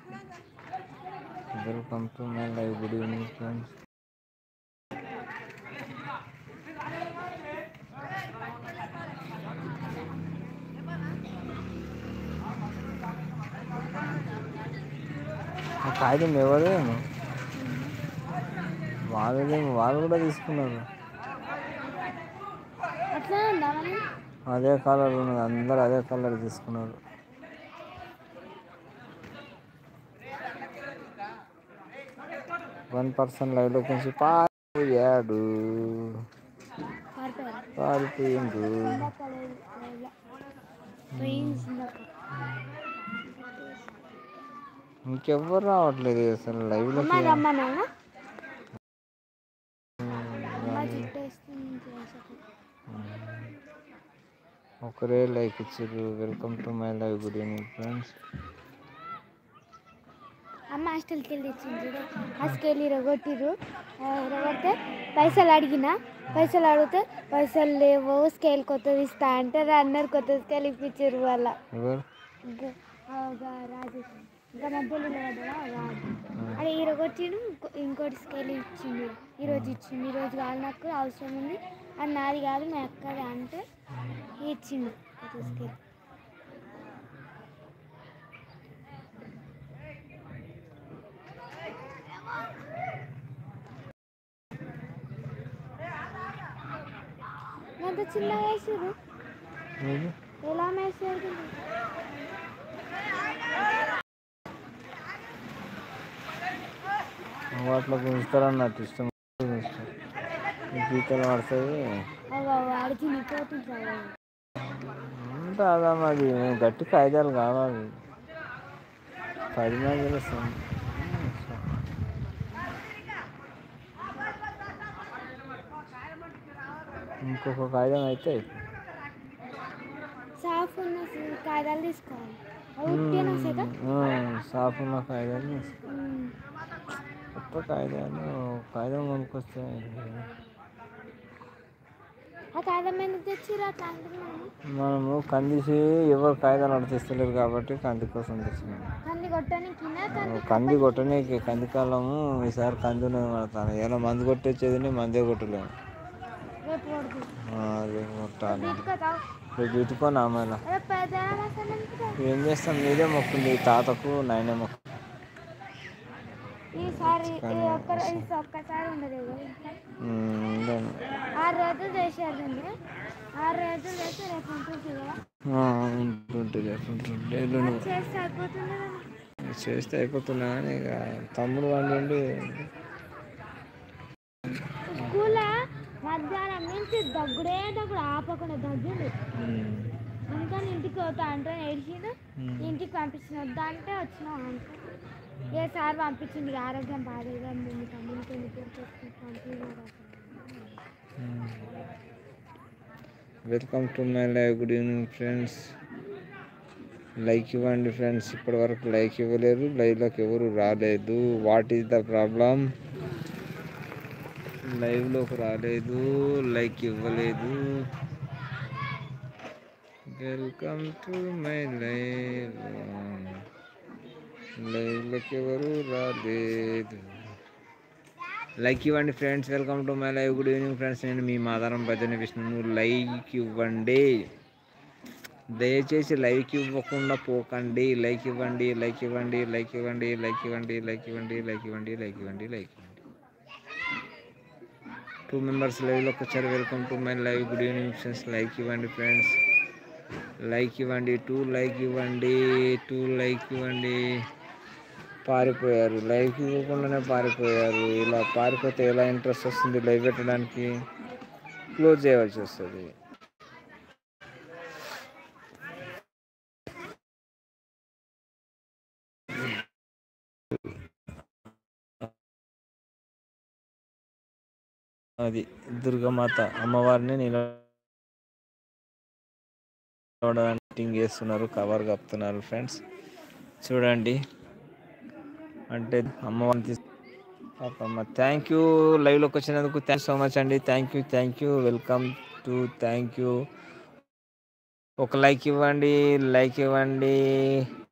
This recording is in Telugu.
Welcome to my live good evening friends ఆ కాగితం ఎవరేమో వాళ్ళదేమో వాళ్ళు కూడా తీసుకున్నారు అట్లా ఉందా మరి అదే కలర్ ఉన్నది అందరు అదే కలర్ తీసుకున్నారు వన్ పర్సన్ లైవ్లోకి నుంచి పారిపోయాడు పారిపోయారు పారిపోయిండు ఇందాక లేదు, లేదు. పోయింది ఇందాక. ఇంకెవ్వరు రావట్లేదు అసలు లైవ్లోకి అమ్మ రమ్మన్నా అమ్మ చుట్టేస్తుంది చేసేది. ఒకరే లైక్ ఇచ్చారు welcome to my live good evening friends అమ్మ హాస్టల్కి వెళ్ళి ఇచ్చింది చూడు హాస్టల్కి వెళ్ళి రగొట్టిరు రగొడితే పైసలు అడిగిన పైసలు అడిగితే పైసలు లేవు స్కేల్ కొత్తది ఇస్తా అంటే రన్నర్ కొత్త స్కేల్ ఇప్పించారు వాళ్ళ ఎవరు ఇంకా ఆ ఒక రాజు ఇంకా మధ్యలో నిలబడ్డా రాజు అది ఈ రగొట్టిను ఇంకో- ఇంకోటి స్కేల్ ఇచ్చింది ఈరోజు ఇచ్చింది ఈరోజు కాదు నాకు అవసరం ఉంది అది నాది కాదు మా అక్కది అంటే ఇచ్చింది కొత్త స్కేల్ ఎంత చిన్న వేసారు ఏది? ఎలా వేసారు వాటిలో గుంజుతారన్నట్టు ఇష్టం గుంజుతారు. ఈ గీతలు పడుతుంది అడిగి పోతుంది ఉంటుందా మరి గట్టి కాగితాలు కావాలి పది మంది తెలుస్తుంది ఇంకొక కాగితం అయితే సాఫ్ ఉన్న కాయదాలు తీసుకోవాలి అవి ఉట్టినా సేదా సాఫ్ ఉన్న కాగితాలు తీసుకో. కొత్త కాగితాలు కాగితం కొనుక్కొస్తే ఆ కాగితం ఎందుకు తెచ్చిర్రు అట్లా అంటున్నాను మనము కందిసి ఎవరు కాగితాలు అడిచిస్తలేరు కాబట్టి కంది కోసం తెచ్చినాము కంది కొట్టడానికి కంది కంది కొట్టనీకి కంది కాలము ఈసారి కంది ఉన్నది పడతాను ఎలా మందు కొట్టొచ్చేది మందే కొట్టలేము రేపు కొడుతుంది ఆ, రేపు కొట్టాలి వీటికోతావు రేపు ఇటుకొని ఆమెలా రేపు పెద్దనా మసాలా ఏం చేస్తాం మీదే మొక్కుంది తాతకు నాయనే మొక్కు ఈసారి ఈ ఒక్క ఈ ఒక్కసారి ఉండదు కదా ఉమ్, ఉండను. ఆరు రోజులు చేసేదండి ఆరు రోజులు చేస్తే రేపు ఉంటుంది కదా ఆ, ఉంటుంటుంది ఉంటుంటుంది ఎల్లుండి చేస్తే అయిపోతుంది కదా చేస్తే అయిపోతున్నా కానీ ఇక తమ్ముడు వండి స్కూల్లో మధ్యాహ్నం నుంచి దగ్గుడే దగ్గుడు ఆపకుండా దగ్గిండు అందుకని ఇంటికి పోతా అంటే ఏడిచిండు ఇంటికి పంపించిన వద్దా అంటే వచ్చినాం అంటే ఏ సార్ పంపించింది ఇక ఆరోగ్యం బాగాలేదా మీ తమ్ముడికి ఎందుకు పంపించారు welcome to my live good evening friends like ఇవ్వండి ఫ్రెండ్స్ ఇప్పటి వరకు లైక్ ఇవ్వలేరు లైవ్లోకి ఎవరు రాలేదు వాట్ ఈస్ ద ప్రాబ్లం లైవ్లోకి రాలేదు లైక్ ఇవ్వలేదు వెల్కమ్ టు మై లైవ్ లైవ్లోకి ఎవరు రాలేదు లైక్ ఇవ్వండి friends welcome to my live good evening friends నేను మీ మాదారం భజన విష్ణును లైక్ ఇవ్వండి దయచేసి లైక్ ఇవ్వకుండా పోకండి లైక్ ఇవ్వండి లైక్ ఇవ్వండి లైక్ ఇవ్వండి లైక్ ఇవ్వండి లైక్ ఇవ్వండి లైక్ ఇవ్వండి లైక్ ఇవ్వండి లైక్ ఇవ్వండి టూ మెంబర్స్ లైవ్లోకి వచ్చారు welcome to my live good evening friends like ఇవ్వండి ఫ్రెండ్స్ లైక్ ఇవ్వండి టూ లైక్ ఇవ్వండి టూ లైక్ ఇవ్వండి పారిపోయారు లైవ్ ఇవ్వకుండానే పారిపోయారు ఇలా పారిపోతే ఎలా ఇంట్రెస్ట్ వస్తుంది లైవ్ పెట్టడానికి క్లోజ్ చేయవలసి వస్తుంది అది దుర్గమాత అమ్మవారిని నిలబడడానికి చేస్తున్నారు కవర్ కప్పుతున్నారు ఫ్రెండ్స్ చూడండి అంటే అమ్మవారిని తీసు పాపమ్మ థ్యాంక్ యూ లైవ్లోకి వచ్చినందుకు థ్యాంక్ సో మచ్ అండి thank you thank you welcome to thank you ఒక లైక్ ఇవ్వండి లైక్ ఇవ్వండి